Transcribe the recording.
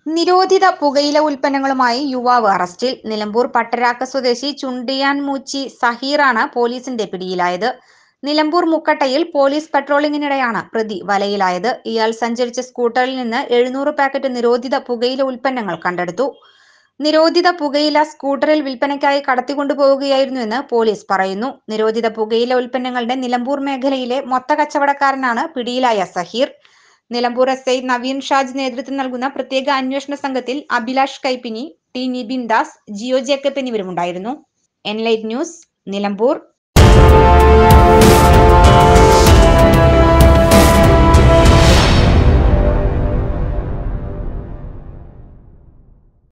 നിരോധിത പുകയില ഉൽപ്പന്നങ്ങളുമായി യുവാവ് അറസ്റ്റിൽ നിലമ്പൂർ പട്ടരാക്ക സ്വദേശി ചുണ്ടിയാൻമൂച്ചി സഹീറാണ് പോലീസിന്റെ പിടിയിലായത് നിലമ്പൂർ മുക്കട്ടയിൽ പോലീസ് പട്രോളിംഗിനിടെയാണ് പ്രതി വലയിലായത് ഇയാൾ സഞ്ചരിച്ച സ്കൂട്ടറിൽ നിന്ന് എഴുന്നൂറ് പാക്കറ്റ് നിരോധിത പുകയില ഉൽപ്പന്നങ്ങൾ കണ്ടെടുത്തു നിരോധിത പുകയില സ്കൂട്ടറിൽ വിൽപ്പനയ്ക്കായി കടത്തിക്കൊണ്ടുപോവുകയായിരുന്നുവെന്ന് പോലീസ് പറയുന്നു നിരോധിത പുകയില ഉൽപ്പന്നങ്ങളുടെ നിലമ്പൂർ മേഖലയിലെ മൊത്ത കച്ചവടക്കാരനാണ് പിടിയിലായ സഹീർ നിലമ്പൂർ എസ് ഐ നവീൻ ഷാജ് നേതൃത്വം നൽകുന്ന പ്രത്യേക അന്വേഷണ സംഘത്തിൽ അഭിലാഷ് കൈപ്പിനി ടി നിബിൻ ദാസ് ജിയോ ജേക്കബ് എന്നിവരുമുണ്ടായിരുന്നു എൻലൈറ്റ് ന്യൂസ് നിലമ്പൂർ